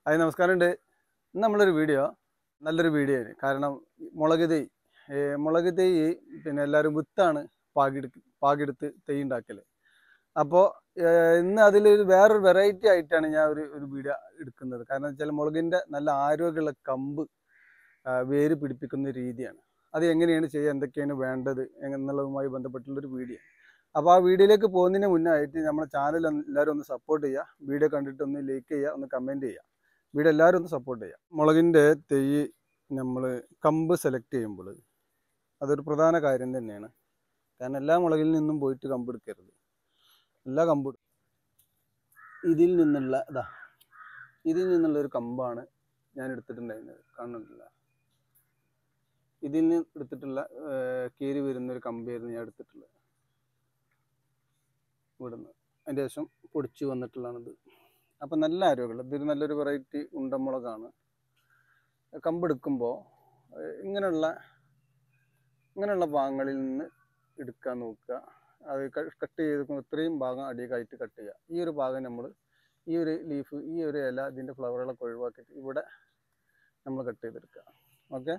Hi നമസ്കാരമുണ്ട് ഇന്ന് നമ്മളൊരു വീഡിയോ നല്ലൊരു വീഡിയോ ആണ് കാരണം മുളക് തൈ ഏ, മുളക് തൈ പിന്നെ എല്ലാവരും വിത്താണ് പാകിയെടുക്ക് പാകിയെടുത്ത് തൈ ഉണ്ടാക്കൽ അപ്പോൾ ഇന്ന് അതിലൊരു വേറൊരു വെറൈറ്റി ആയിട്ടാണ് ഞാൻ ഒരു ഒരു വീഡിയോ എടുക്കുന്നത് കാരണം വെച്ചാൽ മുളകിൻ്റെ നല്ല ആരോഗ്യമുള്ള കമ്പ് ആ, വേര് പിടിപ്പിക്കുന്ന രീതിയാണ് അത് എങ്ങനെയാണ് ചെയ്യുക എന്തൊക്കെയാണ് വേണ്ടത് എന്നുള്ളതുമായി ബന്ധപ്പെട്ടുള്ളൊരു വീഡിയോ അപ്പോൾ ആ വീഡിയോയിലേക്ക് പോകുന്നതിന് മുന്നേ ആയിട്ട് നമ്മുടെ ചാനൽ എല്ലാവരും ഒന്ന് സപ്പോർട്ട് ചെയ്യുക വീഡിയോ കണ്ടിട്ട് ഒന്ന് ലൈക്ക് ചെയ്യുക ഒന്ന് കമൻറ്റ് ചെയ്യുക വീഡിയോ എല്ലാവരും ഒന്ന് സപ്പോർട്ട് ചെയ്യുക മുളകിൻ്റെ തൈ നമ്മൾ കമ്പ് സെലക്ട് ചെയ്യുമ്പോൾ അതൊരു പ്രധാന കാര്യം തന്നെയാണ് കാരണം എല്ലാ മുളകിൽ നിന്നും പോയിട്ട് കമ്പ് എടുക്കരുത് എല്ലാ കമ്പ് എടു- ഇതിൽ നിന്നുള്ള ഇതാ ഇതിൽ നിന്നുള്ള ഒരു കമ്പാണ് ഞാൻ എടുത്തിട്ടുണ്ടായിരുന്നത് കാണുന്നില്ല ഇതിൽ നിന്ന് എടുത്തിട്ടുള്ള ഏർ, കീറി വരുന്ന ഒരു കമ്പായിരുന്നു ഞാൻ എടുത്തിട്ടുള്ളത് ഇവിടുന്ന് അതിൻ്റെ ശേഷം പൊടിച്ച് വന്നിട്ടുള്ളതാണിത് അപ്പം നല്ല ആരോഗ്യമുള്ള ഇതൊരു നല്ലൊരു വെറൈറ്റി ഉണ്ടമുളകാണ് കമ്പെടുക്കുമ്പോൾ ഇങ്ങനെയുള്ള ഇങ്ങനെയുള്ള ഭാഗങ്ങളിൽ നിന്ന് എടുക്കാൻ നോക്കുക അത് കട്ട് ചെയ്ത് ഇത്രയും ഭാഗം അടിയൊക്കെയായിട്ട് കട്ട് ചെയ്യുക ഈ ഒരു ഭാഗം നമ്മൾ ഈ ഒരു ലീഫ് ഈ ഒരു ഇല ഇതിൻ്റെ ഫ്ലവറുകളൊക്കെ ഒഴിവാക്കിയിട്ട് ഇവിടെ നമ്മൾ കട്ട് ചെയ്തെടുക്കുക ഓക്കെ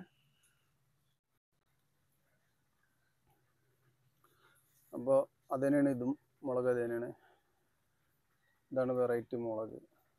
അപ്പോൾ അതന്നെയാണ് ഇതും മുളക് തന്നെയാണ് ഇതാണ് വെറൈറ്റി മുളക്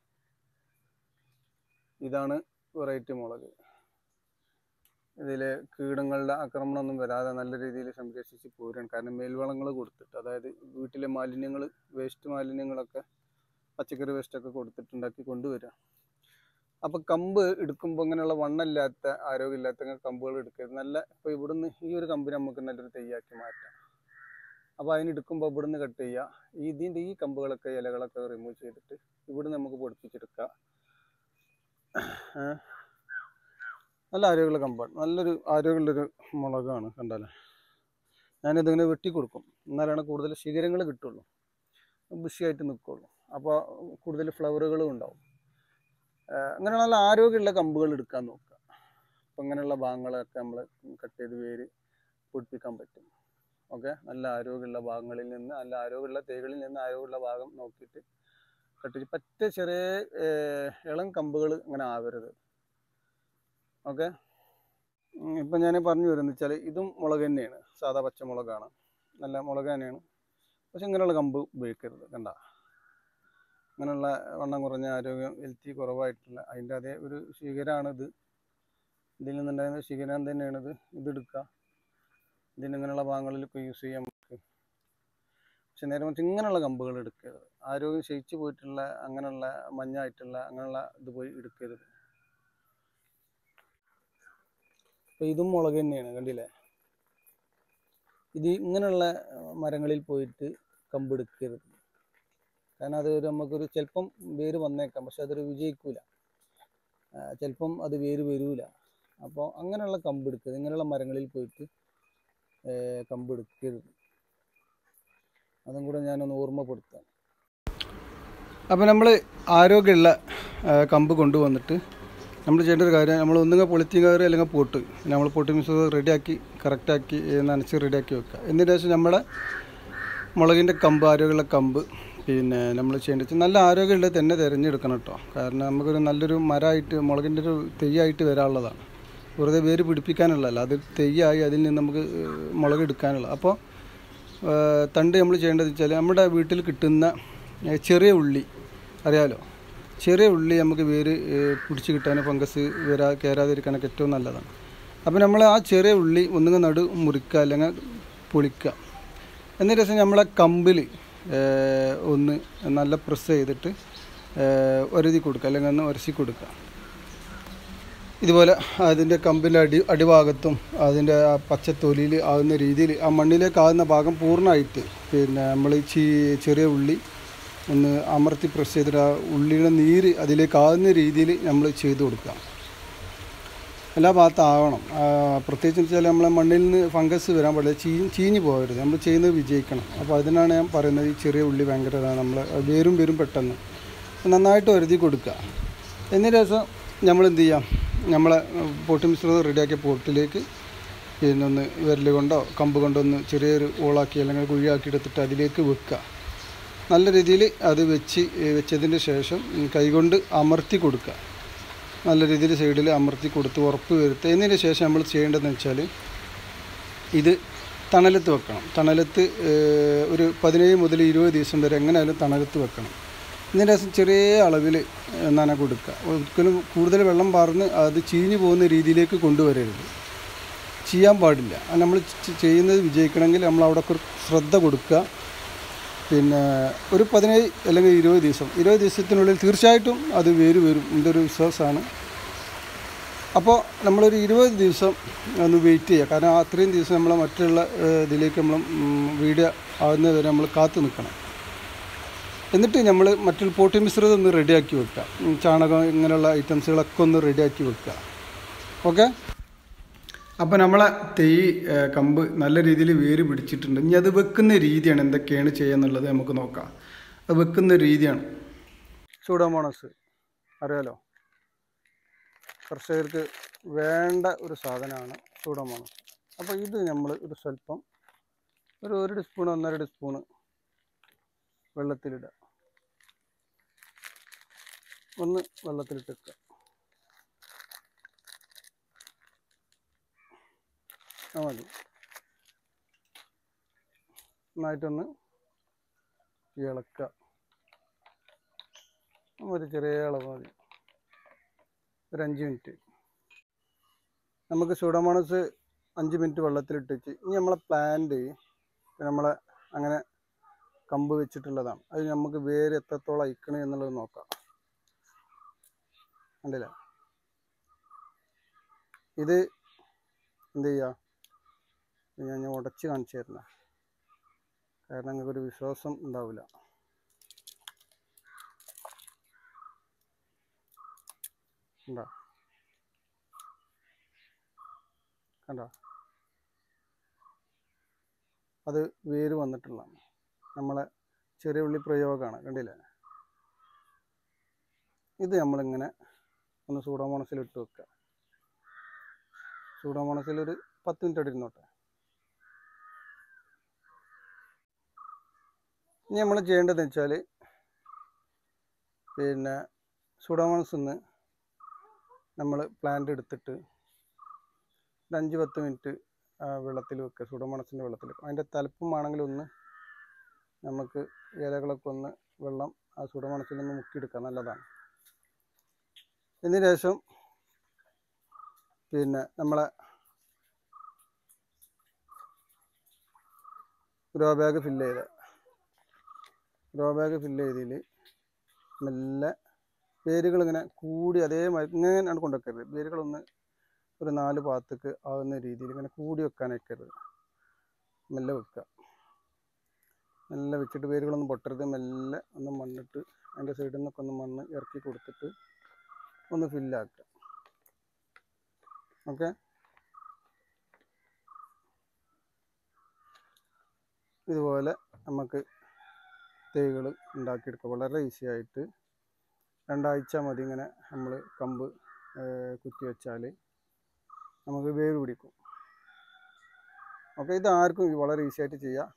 ഇതാണ് വെറൈറ്റി മുളക് ഇതിൽ കീടങ്ങളുടെ ആക്രമണമൊന്നും വരാതെ നല്ല രീതിയിൽ സംരക്ഷിച്ച് പോരുകയാണ് കാരണം മേൽവളങ്ങൾ കൊടുത്തിട്ട് അതായത് വീട്ടിലെ മാലിന്യങ്ങൾ വേസ്റ്റ് മാലിന്യങ്ങളൊക്കെ പച്ചക്കറി വേസ്റ്റൊക്കെ കൊടുത്തിട്ടുണ്ടാക്കി കൊണ്ടുവരിക അപ്പോൾ കമ്പ് എടുക്കുമ്പോൾ ഇങ്ങനെയുള്ള വണ്ണമില്ലാത്ത ആരോഗ്യമില്ലാത്ത കമ്പുകൾ എടുക്കരുത് നല്ല ഇപ്പോൾ ഇവിടുന്ന് ഈ ഒരു കമ്പ് നമുക്ക് നല്ലൊരു തൈയാക്കി മാറ്റാം അപ്പോൾ അതിന് എടുക്കുമ്പോൾ ഇവിടുന്ന് കട്ട് ചെയ്യുക ഈ ഇതിൻ്റെ ഈ കമ്പുകളൊക്കെ ഇലകളൊക്കെ റിമൂവ് ചെയ്തിട്ട് ഇവിടുന്ന് നമുക്ക് പൊടിപ്പിച്ചെടുക്കുക ഏ? നല്ല ആരോഗ്യമുള്ള കമ്പാണ് നല്ലൊരു ആരോഗ്യമുള്ളൊരു മുളകാണ് കണ്ടാലേ ഞാനിതിങ്ങനെ വെട്ടി കൊടുക്കും എന്നാലാണ് കൂടുതൽ ശിഖരങ്ങൾ കിട്ടുള്ളൂ ബുഷിയായിട്ട് നിൽക്കുള്ളൂ അപ്പോൾ കൂടുതൽ ഫ്ലവറുകളും ഉണ്ടാവും ഏ, അങ്ങനെ നല്ല ആരോഗ്യമുള്ള കമ്പുകൾ എടുക്കാൻ നോക്കുക അപ്പം ഇങ്ങനെയുള്ള ഭാഗങ്ങളൊക്കെ നമ്മൾ കട്ട് ചെയ്ത് വേര് പൊടിപ്പിക്കാൻ പറ്റും ഓക്കെ നല്ല ആരോഗ്യമുള്ള ഭാഗങ്ങളിൽ നിന്ന് നല്ല ആരോഗ്യമുള്ള തൈകളിൽ നിന്ന് ആരോഗ്യമുള്ള ഭാഗം നോക്കിയിട്ട് കട്ടിച്ച് പറ്റ ചെറിയ ഏർ, ഇളം കമ്പുകൾ അങ്ങനെ ആവരുത് ഓക്കെ ഇപ്പം ഞാൻ പറഞ്ഞു വരുന്നത് വെച്ചാൽ ഇതും മുളക് തന്നെയാണ് സാധാ പച്ചമുളകാണ് നല്ല മുളക് തന്നെയാണ് പക്ഷെ ഇങ്ങനെയുള്ള കമ്പ് ഉപയോഗിക്കരുത് കണ്ട ഇങ്ങനെയുള്ള വണ്ണം കുറഞ്ഞ ആരോഗ്യം ഹെൽത്തി കുറവായിട്ടുള്ള അതിൻ്റെ അതേ ഒരു ശിഖരമാണിത് ഇതിൽ നിന്നുണ്ടായിരുന്ന ശിഖരം തന്നെയാണിത് ഇതെടുക്കുക ഇതിന് ഇങ്ങനെയുള്ള ഭാഗങ്ങളിൽ ഇപ്പോൾ യൂസ് ചെയ്യാൻ നമുക്ക് പക്ഷെ നേരെ മറിച്ച് ഇങ്ങനെയുള്ള കമ്പുകൾ എടുക്കരുത് ആരോഗ്യം ക്ഷയിച്ചു പോയിട്ടുള്ള അങ്ങനെയുള്ള മഞ്ഞായിട്ടുള്ള അങ്ങനെയുള്ള ഇത് പോയി എടുക്കരുത് അപ്പോൾ ഇതും മുളക് തന്നെയാണ് കണ്ടില്ലേ ഇത് ഇങ്ങനെയുള്ള മരങ്ങളിൽ പോയിട്ട് കമ്പ് എടുക്കരുത് കാരണം അത് ഒരു നമുക്കൊരു ചിലപ്പം വേര് വന്നേക്കാം പക്ഷെ അതൊരു വിജയിക്കൂല ആ, ചിലപ്പം അത് വേര് വരൂല അപ്പോൾ അങ്ങനെയുള്ള കമ്പ് എടുക്കരുത് ഇങ്ങനെയുള്ള മരങ്ങളിൽ പോയിട്ട് ഏർ കമ്പ് എടുക്കരുത് അതും കൂടെ ഞാനൊന്ന് ഓർമ്മപ്പെടുത്താം അപ്പോൾ നമ്മൾ ആരോഗ്യമുള്ള ആ, കമ്പ് കൊണ്ടുവന്നിട്ട് നമ്മൾ ചെയ്യേണ്ട ഒരു കാര്യം നമ്മൾ ഒന്നുകിൽ പൊളിത്തി കയറി അല്ലെങ്കിൽ പോട്ട് നമ്മൾ പൊട്ടി മിക്സ് റെഡിയാക്കി കറക്റ്റാക്കി നനച്ച് റെഡിയാക്കി വെക്കുക എന്നിട്ട് ശേഷം നമ്മുടെ മുളകിൻ്റെ കമ്പ് ആരോഗ്യമുള്ള കമ്പ് പിന്നെ നമ്മൾ ചെയ്യേണ്ടത് വെച്ചാൽ നല്ല ആരോഗ്യമുള്ളത് തന്നെ തിരഞ്ഞെടുക്കണം കേട്ടോ കാരണം നമുക്കൊരു നല്ലൊരു മരമായിട്ട് മുളകിൻ്റെ ഒരു തെയ്യായിട്ട് വരാനുള്ളതാണ് വെറുതെ വേര് പിടിപ്പിക്കാനുള്ളതല്ല അത് തെയ്യായി അതിൽ നിന്ന് നമുക്ക് ഏഹ്, മുളക് എടുക്കാനുള്ള അപ്പോൾ ഏഹ്, തണ്ട് നമ്മൾ ചെയ്യേണ്ടത് വെച്ചാൽ നമ്മുടെ വീട്ടിൽ കിട്ടുന്ന ഏഹ്, ചെറിയ ഉള്ളി അറിയാലോ ചെറിയ ഉള്ളി നമുക്ക് വേര് ഏഹ്, പിടിച്ച് കിട്ടാൻ ഫംഗസ് വരാ കയറാതിരിക്കാനൊക്കെ ഏറ്റവും നല്ലതാണ് അപ്പോൾ നമ്മൾ ആ ചെറിയ ഉള്ളി ഒന്നുകിൽ നടു മുറിക്കുക അല്ലെങ്കിൽ പൊളിക്കുക എന്നിട്ട് ശേഷം നമ്മളെ കമ്പിൽ ഒന്ന് നല്ല പ്രസ് ചെയ്തിട്ട് ഏഹ്, ഒരുതി കൊടുക്കുക അല്ലെങ്കിൽ ഒന്ന് ഉരസി കൊടുക്കുക ഇതുപോലെ അതിൻ്റെ കമ്പിൻ്റെ അടി അടിഭാഗത്തും അതിൻ്റെ ആ പച്ചത്തൊലിയിൽ ആകുന്ന രീതിയിൽ ആ മണ്ണിലേക്ക് ആകുന്ന ഭാഗം പൂർണ്ണമായിട്ട് പിന്നെ നമ്മൾ ഈ ചീ ചെറിയ ഉള്ളി ഒന്ന് അമർത്തി പ്രസ് ചെയ്തിട്ട് ആ ഉള്ളിയുടെ നീര് അതിലേക്ക് ആകുന്ന രീതിയിൽ നമ്മൾ ചെയ്തു കൊടുക്കുക എല്ലാ ഭാഗത്തും ആവണം ആ, പ്രത്യേകിച്ച് വെച്ചാൽ നമ്മളെ മണ്ണിൽ നിന്ന് ഫംഗസ് വരാൻ പാടില്ല ചീ ചീഞ്ഞ് പോകരുത് നമ്മൾ ചെയ്യുന്നത് വിജയിക്കണം അപ്പോൾ അതിനാണ് ഞാൻ പറയുന്നത് ഈ ചെറിയ ഉള്ളി ഭയങ്കര നമ്മൾ വേരും വരും പെട്ടെന്ന് നന്നായിട്ട് ഒരുതി കൊടുക്കുക എന്നിട്ട് ശേഷം നമ്മൾ എന്ത് ചെയ്യാം നമ്മളെ പൊട്ടി മിശ്രിതം റെഡിയാക്കിയ പോട്ടിലേക്ക് പിന്നെ ഒന്ന് വിരൽ കൊണ്ടോ കമ്പ് കൊണ്ടോ ഒന്ന് ചെറിയൊരു ഓളാക്കി അല്ലെങ്കിൽ കുഴിയാക്കി എടുത്തിട്ട് അതിലേക്ക് വെക്കുക നല്ല രീതിയിൽ അത് വെച്ച് ഏ, വെച്ചതിന് ശേഷം ഉം, കൈകൊണ്ട് അമർത്തി കൊടുക്കുക നല്ല രീതിയിൽ സൈഡിൽ അമർത്തി കൊടുത്ത് ഉറപ്പ് വരുത്തുക എന്നതിന് ശേഷം നമ്മൾ ചെയ്യേണ്ടതെന്ന് വെച്ചാൽ ഇത് തണലത്ത് വെക്കണം തണലത്ത് ഏഹ്, ഒരു പതിനേഴ് മുതൽ ഇരുപത് ദിവസം വരെ എങ്ങനെയായാലും തണലത്ത് വെക്കണം ഇതിൻ്റെ ശേഷം ചെറിയ അളവിൽ നന കൊടുക്കുക ഒരിക്കലും കൂടുതൽ വെള്ളം പാർന്ന് അത് ചീഞ്ഞു പോകുന്ന രീതിയിലേക്ക് കൊണ്ടുവരരുത് ചെയ്യാൻ പാടില്ല അത് നമ്മൾ ചെ- ചെയ്യുന്നത് വിജയിക്കണമെങ്കിൽ നമ്മൾ അവിടെ ഒരു ശ്രദ്ധ കൊടുക്കുക പിന്നെ ഒരു പതിനേഴ് അല്ലെങ്കിൽ ഇരുപത് ദിവസം ഇരുപത് ദിവസത്തിനുള്ളിൽ തീർച്ചയായിട്ടും അത് വേര് വരും എൻ്റെ ഒരു വിശ്വാസമാണ് അപ്പോൾ നമ്മളൊരു ഇരുപത് ദിവസം ഒന്ന് വെയിറ്റ് ചെയ്യുക കാരണം ആ അത്രയും ദിവസം നമ്മൾ മറ്റുള്ള ഏഹ്, ഇതിലേക്ക് നമ്മൾ വീഡിയോ ആകുന്നത് വരെ നമ്മൾ കാത്തു നിൽക്കണം എന്നിട്ട് നമ്മൾ മറ്റുള്ള പോട്ടി മിശ്രിതം ഒന്ന് റെഡിയാക്കി വെക്കുക ഉം, ചാണകം ഇങ്ങനെയുള്ള ഐറ്റംസുകളൊക്കെ ഒന്ന് റെഡിയാക്കി വെക്കുക ഓക്കെ അപ്പോൾ നമ്മളെ തെയ് ഏഹ്, കമ്പ് നല്ല രീതിയിൽ വേര് പിടിച്ചിട്ടുണ്ട് ഇനി അത് വെക്കുന്ന രീതിയാണ് എന്തൊക്കെയാണ് ചെയ്യുന്നുള്ളത് നമുക്ക് നോക്കാം അത് വെക്കുന്ന രീതിയാണ് സൂഡോമോണസ് അറിയാലോ കർഷകർക്ക് വേണ്ട ഒരു സാധനമാണ് സൂഡോമോണസ് അപ്പോൾ ഇത് നമ്മൾ ഒരു സ്വല്പം ഒരു ഒരു ടീസ്പൂൺ ഒന്നര ടീസ്പൂണ് വെള്ളത്തിലിടുക ഒന്ന് വെള്ളത്തിലിട്ട് വെക്കുക ആ മതി നന്നായിട്ടൊന്ന് ഇളക്കുക ഒരു ചെറിയ ഇളവ് മതി ഒരു അഞ്ച് മിനിറ്റ് നമുക്ക് സൂഡോമോണസ് അഞ്ച് മിനിറ്റ് വെള്ളത്തിലിട്ട് വെച്ച് ഇനി നമ്മളെ പ്ലാന്റ് നമ്മളെ അങ്ങനെ കമ്പ് വെച്ചിട്ടുള്ളതാണ് അത് നമുക്ക് വേര് എത്രത്തോളം അയക്കണേ എന്നുള്ളത് നോക്കാം കണ്ടില്ല ഇത് എന്ത് ചെയ്യുക ഇത് ഞാൻ ഉടച്ച് കാണിച്ചു തരുന്ന കാരണം നിങ്ങൾക്കൊരു വിശ്വാസം ഉണ്ടാവില്ല ഉണ്ടോ കണ്ടോ അത് വേര് വന്നിട്ടുള്ളതാണ് നമ്മളെ ചെറിയ ഉള്ളി പ്രയോഗമാണ് കണ്ടില്ലേ ഇത് നമ്മളിങ്ങനെ ഒന്ന് സൂഡോമോണസിൽ ഇട്ട് വെക്കുക സൂഡോമോണസിൽ ഒരു പത്ത് മിനിറ്റ് അവിടെ ഇരുന്നോട്ടെ ഇനി നമ്മൾ ചെയ്യേണ്ടതെന്ന് വെച്ചാൽ പിന്നെ സൂഡോമോണസ് നിന്ന് നമ്മൾ പ്ലാന്റ് എടുത്തിട്ട് ഒരു അഞ്ച് പത്ത് മിനിറ്റ് വെള്ളത്തിൽ വെക്കുക സൂഡോമോണസിൻ്റെ വെള്ളത്തിൽ അതിൻ്റെ തലപ്പുമാണെങ്കിൽ ഒന്ന് നമുക്ക് ഇലകളൊക്കെ ഒന്ന് വെള്ളം ആ സൂഡോമോണസിൽ നിന്ന് മുക്കിയെടുക്കാം നല്ലതാണ് ഇതിന് ശേഷം പിന്നെ നമ്മളെ ഗ്രോ ബാഗ് ഫില്ല് ചെയ്ത് ഗ്രോ ബാഗ് ഫില്ല് ചെയ്തതിൽ മെല്ലെ വേരുകൾ ഇങ്ങനെ കൂടി അതേമാതിരി ഇങ്ങനെ കൊണ്ടുവെക്കരുത് വേരുകളൊന്ന് ഒരു നാല് ഭാഗത്തേക്ക് ആവുന്ന രീതിയിൽ ഇങ്ങനെ കൂടി വെക്കാൻ വെക്കരുത് മെല്ലെ വെക്കുക മെല്ലെ വെച്ചിട്ട് വേരുകളൊന്നും പൊട്ടരുത് മെല്ലെ ഒന്ന് മണ്ണിട്ട് അതിൻ്റെ സൈഡിൽ നിന്നൊക്കെ ഒന്ന് മണ്ണ് ഇറക്കി കൊടുത്തിട്ട് ഒന്ന് ഫില്ലാക്കുക ഓക്കെ ഇതുപോലെ നമുക്ക് തൈകൾ ഉണ്ടാക്കിയെടുക്കുക വളരെ ഈസി ആയിട്ട് രണ്ടാഴ്ച മതി ഇങ്ങനെ നമ്മൾ കമ്പ് ഏർ, കുത്തി വെച്ചാൽ നമുക്ക് വേര് പിടിക്കും ഓക്കെ ഇത് ആർക്കും വളരെ ഈസി ആയിട്ട് ചെയ്യാം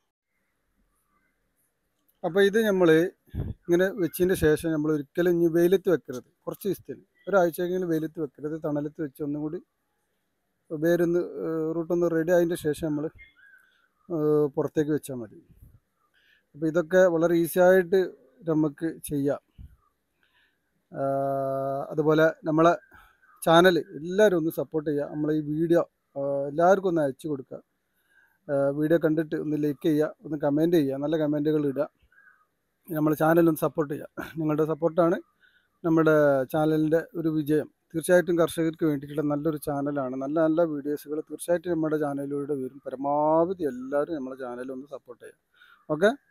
അപ്പോൾ ഇത് നമ്മൾ ഇങ്ങനെ വെച്ചതിൻ്റെ ശേഷം നമ്മൾ ഒരിക്കലും ഇനി വെയിലത്ത് വെക്കരുത് കുറച്ച് ദിവസത്തിന് ഒരാഴ്ചയെങ്കിലും വെയിലത്ത് വെക്കരുത് തണലത്ത് വെച്ച് ഒന്നും കൂടി വേരൊന്ന് റൂട്ടൊന്ന് റെഡി ആയതിൻ്റെ ശേഷം നമ്മൾ പുറത്തേക്ക് വെച്ചാൽ മതി അപ്പോൾ ഇതൊക്കെ വളരെ ഈസി ആയിട്ട് നമുക്ക് ചെയ്യാം ആ, അതുപോലെ നമ്മളെ ചാനൽ എല്ലാവരും ഒന്ന് സപ്പോർട്ട് ചെയ്യുക നമ്മളെ ഈ വീഡിയോ എല്ലാവർക്കും ഒന്ന് അയച്ചു കൊടുക്കുക വീഡിയോ കണ്ടിട്ട് ഒന്ന് ലൈക്ക് ചെയ്യുക ഒന്ന് കമൻറ്റ് ചെയ്യുക നല്ല കമൻറ്റുകൾ ഇടുക നമ്മുടെ ചാനലൊന്ന് സപ്പോർട്ട് ചെയ്യുക നിങ്ങളുടെ സപ്പോർട്ടാണ് നമ്മുടെ ചാനലിൻ്റെ ഒരു വിജയം തീർച്ചയായിട്ടും കർഷകർക്ക് വേണ്ടിയിട്ടുള്ള നല്ലൊരു ചാനലാണ് നല്ല നല്ല വീഡിയോസുകൾ തീർച്ചയായിട്ടും നമ്മുടെ ചാനലിലൂടെ വരും പരമാവധി എല്ലാവരും നമ്മുടെ ചാനലൊന്ന് സപ്പോർട്ട് ചെയ്യുക ഓക്കെ